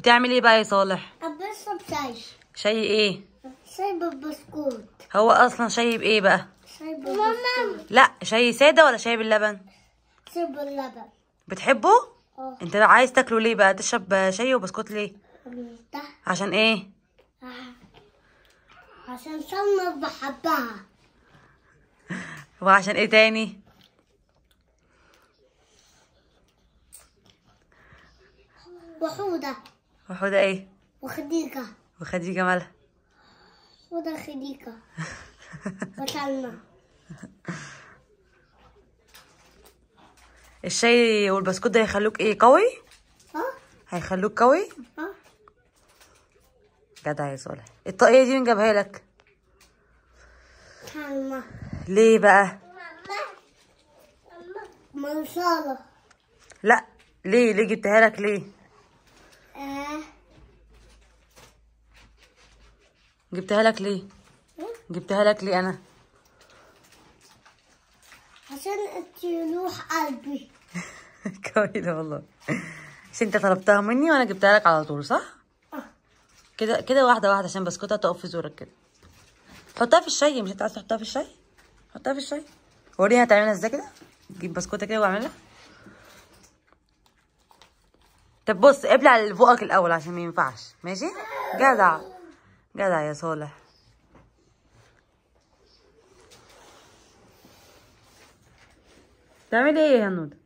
بتعمل ايه بقى يا صالح بشرب شاي شاي ايه شاي بالبسكوت هو اصلا شاي بايه بقى شاي بالبسكوت لا شاي ساده ولا شاي باللبن شاي باللبن بتحبه اه انت عايز تاكله ليه بقى تشرب شاي وبسكوت ليه ده عشان ايه عشان سلمى بحبها وعشان ايه تاني وحودة وحوده ايه وخديجة وخديجه مالها حودة خديجة وسلمى الشاي والبسكوت ده هيخلوك ايه قوي ها هيخلوك قوي ها جدع يا صالح الطاقيه دي مين جابها لك سلمى ليه بقى منصالة لا ليه ليه جبتها لك ليه آه جبتها لك ليه جبتها لك ليه انا عشان تروح قلبي كويسه والله بس انت طلبتها مني وانا جبتها لك على طول صح آه. كده كده واحده واحده عشان بسكوتها تقف في زورك كده حطها في الشاي مش انت عايز تحطها في الشاي حطها في الشاي وريني هتعملها ازاي كده جيب بسكوته كده واعملها طب بص ابلع اللي فوقك الاول عشان ما ينفعش ماشي جدع جدع يا صالح تعملي ايه يا هنودة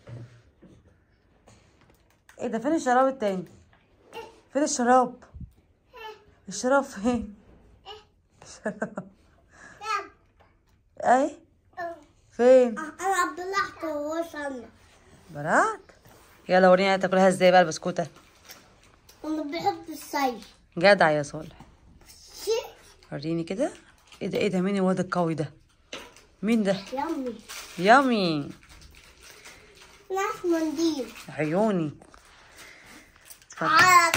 ايه ده فين الشراب التاني فين الشراب الشراب فين الشراب اي فين انا بلعت وهو سلمى برات يلا وريني تاكلها ازاي بقى البسكوته انا بحب الشاي جدع يا صالح شي وريني كده ايه ده ايه ده مين الواد القوي ده مين ده يمي يامي ناس منديل عيوني على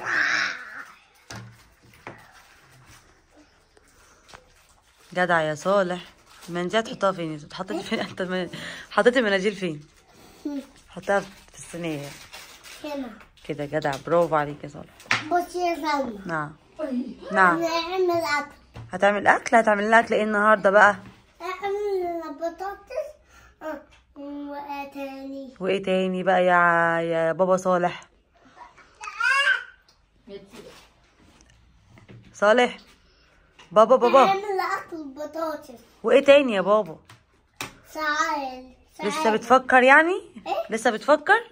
جدع يا صالح المناديل تحطها فين انت حطيتي فين انت المن- حطيتي المناديل فين حطها في الصينيه هنا كده جدع برافو عليك يا صالح بصي يا سلمى نعم نعم نعمل اكل هتعمل اكل هتعمل لنا اكل ايه النهارده بقى اعمل بطاطس آه، وايه تاني وايه تاني بقى يا يا بابا صالح صالح بابا بابا اعمل اكل بطاطس وايه تاني يا بابا ساعات لسه بتفكر يعني إيه؟ لسه بتفكر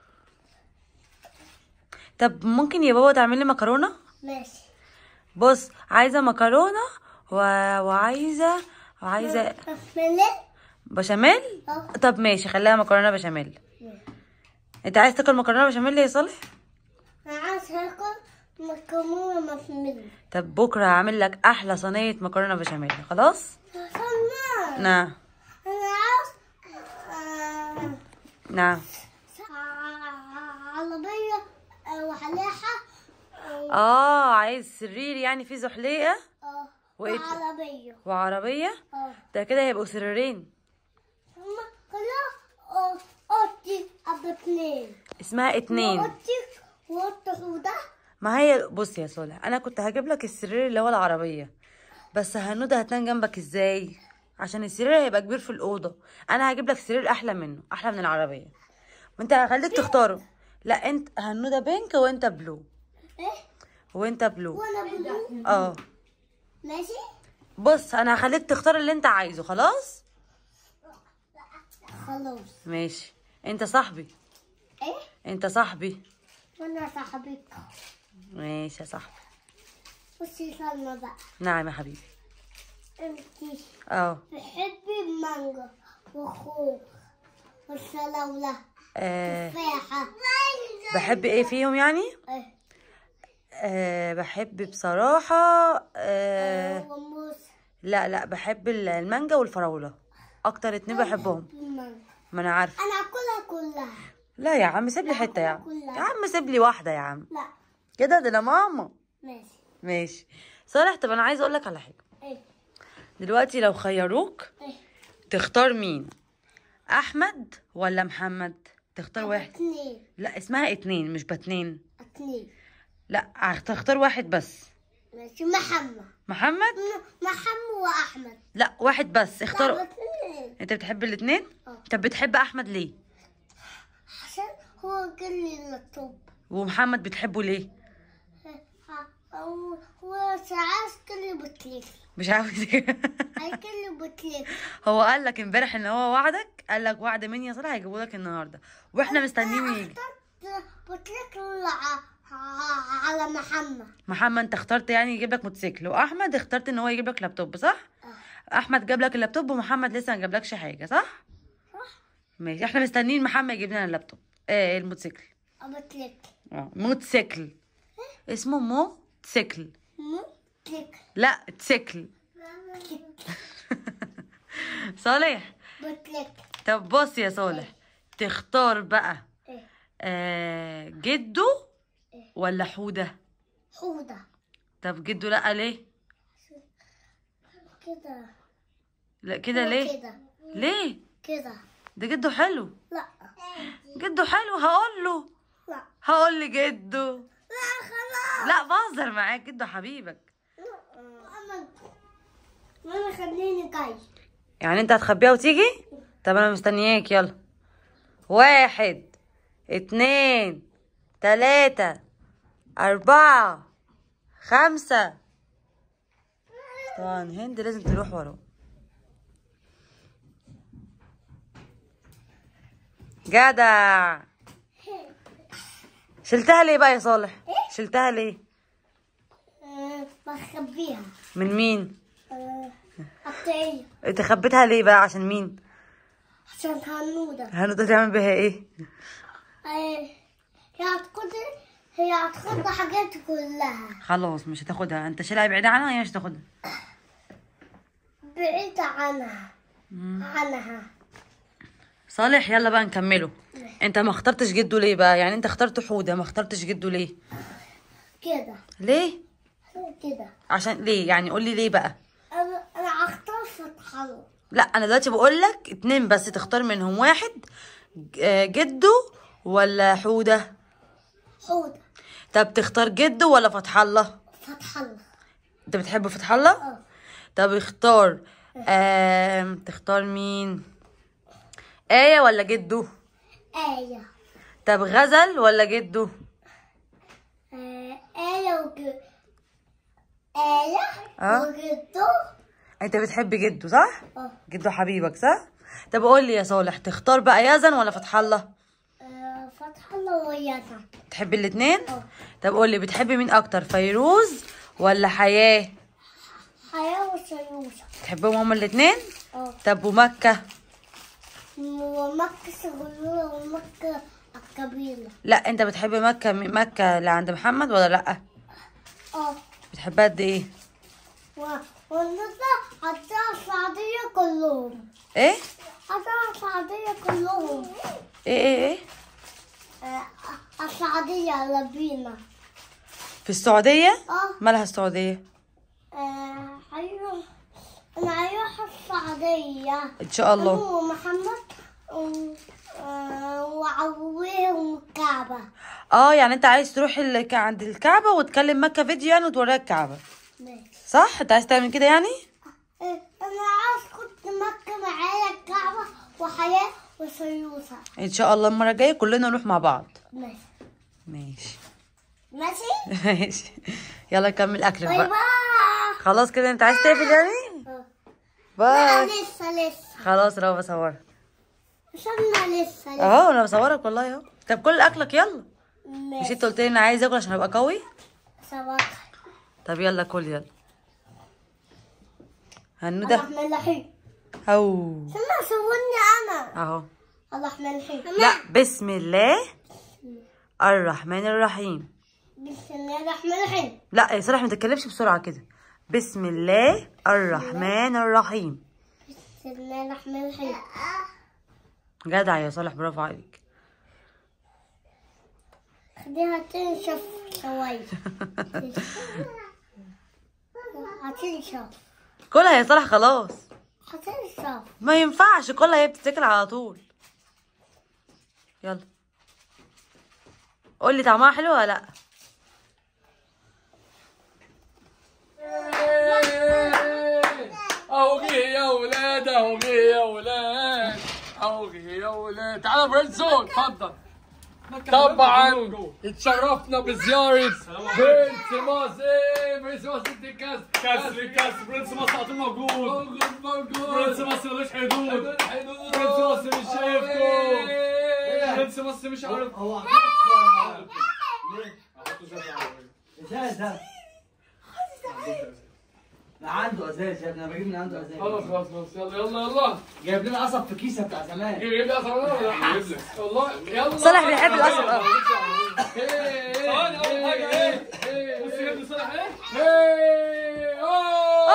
طب ممكن يا بابا تعمل لي مكرونه ماشي بص عايزه مكرونه و... وعايزه وعايزه ملل بشاميل اه طب ماشي خليها مكرونه بشاميل انت عايز تاكل مكرونه بشاميل يا صالح انا عايز اكل مكرونه مفمل طب بكره هعمل لك احلى صينيه مكرونه بشاميل خلاص سلمى نعم انا عايز آه، نعم ع- عربيه آه، وحلاحه اه اه عايز سرير يعني فيه زحليقه آه، وإيه؟ وعربيه وعربيه اه ده كده هيبقوا سريرين هما كلها آه، اوضتي ابو اتنين اسمها اتنين اوضتي واوضه حوده ما هي بص يا صالح انا كنت هجيب لك السرير اللي هو العربيه بس هنوده هتنام جنبك ازاي عشان السرير هيبقى كبير في الاوضه انا هجيب لك سرير احلى منه احلى من العربيه وانت هخليك تختاره لا انت هنوده بينك وانت بلو ايه وانت بلو وانا بلو اه ماشي بص انا هخليك تختار اللي انت عايزه خلاص خلاص ماشي انت صاحبي ايه انت صاحبي وانا صاحبتك ماشي يا صاحبي بصي سلمى بقى نعم يا حبيبي انتي اه بتحبي المانجا والخوخ والسلولة آه، تفاحة بحب ايه فيهم يعني ايه أه بحب بصراحة أه وموس لا لا بحب ال- المانجا والفراولة أكتر اتنين بحبهم المانجا ما أنا عارفة انا اكلها كلها لا يا عم سيب لي حتة يا عم كلها. يا عم سيب لي واحدة يا عم لا كده ده أنا ماما ماشي ماشي صالح طب أنا عايزة أقول لك على حاجة ايه دلوقتي لو خيروك ايه تختار مين أحمد ولا محمد تختار واحد اتنين لا اسمها اتنين مش باتنين اتنين لا هخت- هختار واحد بس ماشي محمد محمد م- محمد واحمد لا واحد بس لا اختار اتنين انت بتحب الاثنين اه. طب بتحب احمد ليه عشان هو قال لي اللابتوب ومحمد بتحبه ليه هو هو ساعات قال لي بطليك مش عارف هيقول لي بطليك هو قال لك امبارح ان هو وعدك قال لك وعد مني يا صالح هيجيبوا لك النهارده واحنا مستنيين يجي اخترت بطليك ع- ع- على محمد محمد انت اخترت يعني يجيب لك موتوسيكل واحمد اخترت ان هو يجيب لك لابتوب صح احمد جاب لك اللابتوب ومحمد لسه ما جابلكش حاجه صح صح ماشي احنا مستنيين محمد يجيب لنا اللابتوب ايه الموتوسيكل بطليك اه موتوسيكل اسمه موتوسيكل بطليك لا تسيكل صالح بطليك طب بص يا صالح تختار بقى ايه آه جده ولا حوده حوضة طب جده لا ليه كده لا كده ليه كده ليه كده ده جده حلو لا جده حلو هقول له لا هقول لجده لا خلاص لا بهزر معاك جده حبيبك محمد ماما خليني جاي يعني انت هتخبيها وتيجي طب انا مستنياك يلا واحد اتنين تلاتة أربعة خمسة طبعا هند لازم تروح وراه جدع شلتها ليه بقى يا صالح شلتها ليه آه، بخبيها من مين آه، عطية انت خبيتها ليه بقى عشان مين عشان هنودة هنقدر تعمل بيها ايه آه، هي هتاخد هي هتاخد حاجات كلها خلاص مش هتاخدها انت شيلها بعيدة عنها هي مش هتاخدها بعيدة عنها عنها صالح يلا بقى نكمله انت ما اخترتش جده ليه بقى يعني انت اخترت حودة ما اخترتش جده ليه كده ليه كده عشان ليه يعني قول لي ليه بقى انا انا هختار فتح الله لا انا دلوقتي بقول لك اتنين بس تختار منهم واحد ج- آه، جده ولا حودة حوضة طب تختار جده ولا فتح الله فتح الله انت بتحب فتح الله اه طب اختار آم... تختار مين آية ولا جده آية طب غزل ولا جده آه، آية وج آية اه. وجدو انت بتحب جده صح اه جده حبيبك صح طب قول لي يا صالح تختار بقى يزن ولا فتح الله آه، فتح الله ويانا تحب الاتنين اه. طب قول لي بتحبي مين اكتر فيروز ولا حياة حياة وسيوسة تحبهم هما الاتنين اه طب ومكة ومكة صغيرة ومكة الكبيرة لا انت بتحب مكة مكة اللي عند محمد ولا لا اه بتحبها قد ايه و- والنصر حطها السعودية كلهم ايه حطها السعودية كلهم ايه ايه ايه آه، السعودية لبينا في السعودية اه مالها السعودية آه، هيروح انا هيروح السعودية ان شاء الله أنا ومحمد و- آه، وعويه والكعبة اه يعني انت عايز تروح ال- عند الكعبة وتكلم مكة فيديو يعني وتوريها الكعبة ماشي صح انت عايز تعمل كده يعني آه، انا عايز كنت مكة معايا الكعبة وحياة وسيوسة ان شاء الله المرة الجاية كلنا نروح مع بعض ماشي ماشي ماشي ماشي يلا كمل اكلك باي بقى باي خلاص كده انت عايز تقفل يعني آه. لا باي لسه لسه خلاص انا بصورك وصلنا لسه لسه اهو انا بصورك والله اهو طب كل اكلك يلا مش ماشي انت قلت لي انا عايز اكل عشان ابقى قوي صباح طب يلا كل يلا هنودة الرحمن الرحيم او سمع سووني انا اهو الرحمن الرحيم لا بسم الله الرحمن الرحيم بسم الله الرحمن الرحيم لا يا صالح ما تتكلمش بسرعة كده بسم الله الرحمن الرحيم بسم الله الرحمن الرحيم جدع يا صالح برافو عليك خليها تنشف شوية هتنشف كلها يا صالح خلاص هتنشف ما ينفعش كلها هي بتتاكل على طول يلا قول لي طعمها حلو ولا لا اهو جه يا ولاد اهو جه يا ولاد اهو جه يا ولاد تعالى برنسو اتفضل طبعا اتشرفنا بزيارة برنس مصر ايه برنس مصر دي كاس كاس كاس برنس مصر على طول موجود موجود موجود برنس مصر ملوش حدود حدود. برنس مصر مش شايفكم إيه. برنس مصر مش عارف هو عارف ازاز ده لا عنده ازاز يا ابني انا بجيب من عنده ازاز خلاص خلاص خلاص يلا يلا يلا جايب لنا قصب في كيسه بتاع زمان جيب لي اصلا ولا لا جيب لك والله يلا صالح بيحب القصب أوي. ايه ايه صالح أول حاجة إيه؟ ايه بص يا ابني صالح ايه ايه أوه!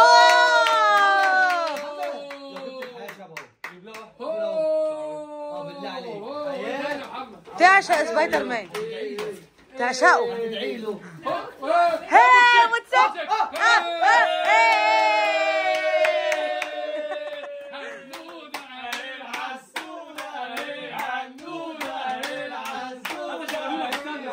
جيب لها واحد اه بالله عليك يا محمد تعشق سبايدر مان تعشقه ادعي له هي متسك انا شغالين استنى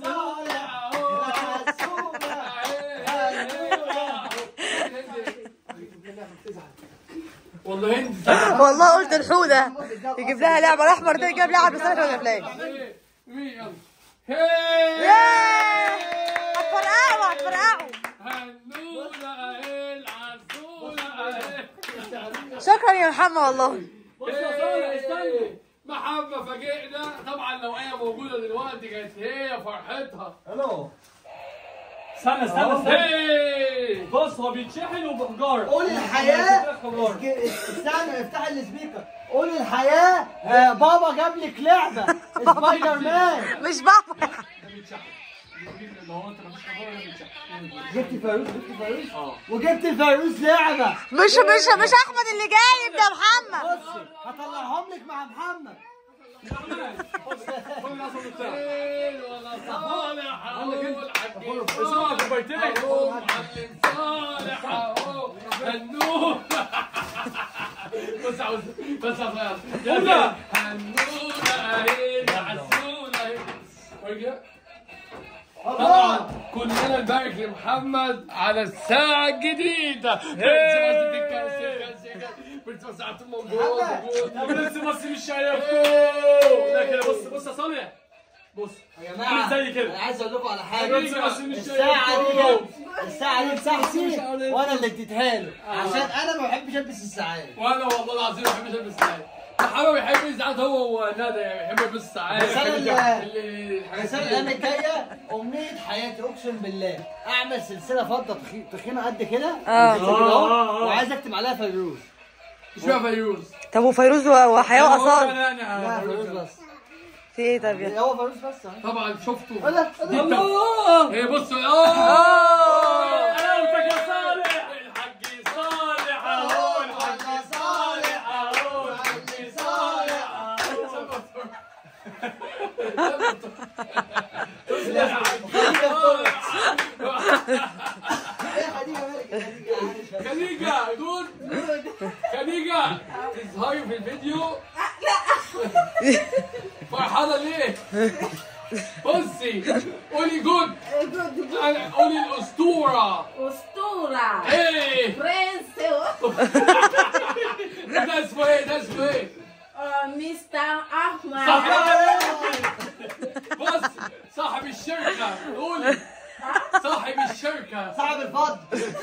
والله انت والله قلت الحوده يجيب لها لعبه الاحمر ده يجيب لعبه بس انا ما جابلهاش مين يلا هي ياه هتفرقعوا هتفرقعوا هنونا العسولة شكرا يا محمد والله بص يا صالح استنى محمد فاجئنا طبعا لو هي موجودة دلوقتي كانت هي فرحتها الو استنى استنى استنى هي بص هو بيتشحن وبحجار قول الحياه استنى افتح السبيكر قول الحياه آه بابا جاب لك لعبه سبايدر مان مش بابا لو انت مفيش حجار ولا بيتشحن جبت فيروز جبت فيروز وجبت الفيروز لعبه مش مش مش احمد اللي جايب ده محمد بصي هطلعهم لك مع محمد خد القصب بتاعك فين ولا صالح اهو الحاج اسمع كوبايتين اهو معلم صالح اهو هنون بس عاوز بس عاوز هنا. هنون اهي عسولة اهي ورجع الله طبعا كلنا نبارك لمحمد على الساعة الجديدة بنت بس على طول موجود موجود برنس مصر مش شايفكم لا كده بص بص يا صالح بص يا عامل زي جماعه كده. انا عايز اقول لكم على حاجه برنس مصر مش الساعة دي شايفكم جت الساعة دي بتاعتي وانا اللي اديتها له عشان انا ما بحبش البس الساعات وانا والله العظيم ما بحبش البس ساعات محمد بيحب الساعات هو وندى يعني بيحب يلبس ساعات بس أنا بيحب اللي- اللي- الحاجات بس انا دي. الايام الجايه امنيه حياتي اقسم بالله اعمل سلسله فضه تخي- تخينه قد كده آه. قد كده أهو، آه، آه. وعايز اكتب عليها فيروز مش فيها فيروز طب وفيروز وحياه واصال انا لا فيروز انا بس في ايه طب يا هو فيروز بس أهو. طبعا شفته ولا الله ايه بصوا اه حلاوتك يا صالح الحاج صالح اهو الحاج صالح اهو الحاج صالح خليجة جود خليجة تظهري في الفيديو فرحانة ليه؟ بصي قولي جود قولي الأسطورة أسطورة ايه برنس ده اسمه ايه ده اسمه ايه؟ آه، مستر أحمد بص صاحب الشركة قولي صاحب الشركة صاحب الفضل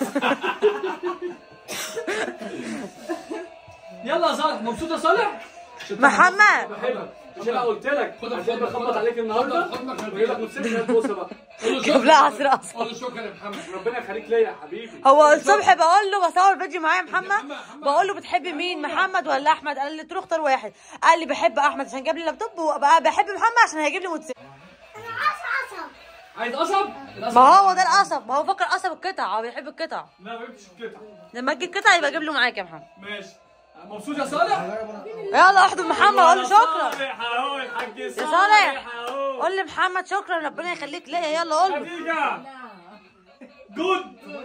يلا يا صالح مبسوط يا صالح؟ محمد بحبك عشان انا قلت لك خد عشان خد بخبط عليك النهارده خد خد وجايب لك موتوسيكل بص بقى قول له جاب شكرا لها عصير اصفر قول له شكرا يا محمد ربنا يخليك ليا يا حبيبي هو الصبح بقول له بصور فيديو معايا محمد بقول له بتحبي مين محمد ولا احمد قال لي تروح اختار واحد قال لي بحب احمد عشان جاب لي لابتوب وبقى بحب محمد عشان هيجيب لي موتوسيكل انا عايز عصب عايز قصب؟ القصب ما هو ده القصب ما هو فاكر قصب القطع هو بيحب القطع لا ما جبتش القطع لما تجيب قطع يبقى اجيب له معاك يا محمد ماشي مبسوط يا صالح؟ يلا احضن محمد قول له شكرا صالح اهو الحاج يا صالح صالح اهو قول لمحمد شكرا ربنا يخليك ليا يلا قول له خديجة جود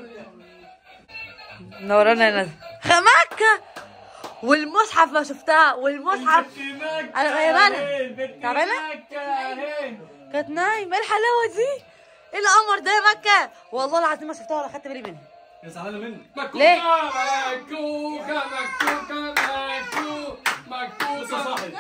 نورانا يا ندى خمكه والمصحف ما شفتها والمصحف انا يا مالها تعبانه كانت نايمه ايه الحلاوه دي ايه القمر ده يا مكه والله العظيم ما شفتها ولا خدت بالي منها يا زعلانه مني ليه؟ مكوكة مكوكة مكوكة مكوكة بص يا صاحبي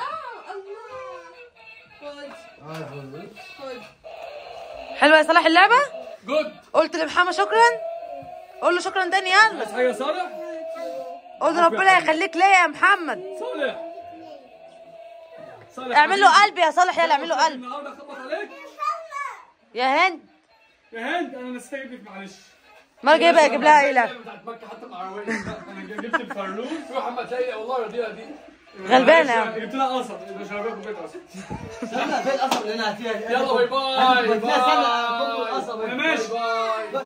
حلوه يا صلاح اللعبه جود قلت لمحمد شكرا قول له شكرا تاني يلا عايز حاجه يا صالح قول له ربنا يخليك ليا يا محمد صالح صالح اعمل له قلب يا صالح يلا اعمل له قلب النهارده خبط عليك يا هند يا هند انا نسيت اجيب لك معلش ما جايبها اجيب لها ايه لا بتاعت مكة حتى العربية انا جبت الفروج في محمد تلاقي والله رديئة دي غلبانه يا عم. جبت لها قصب يبقى شربها كوبايه قصب استنى فين القصب اللي انا فيها يلا باي باي باي باي استنى القصب انا ماشي باي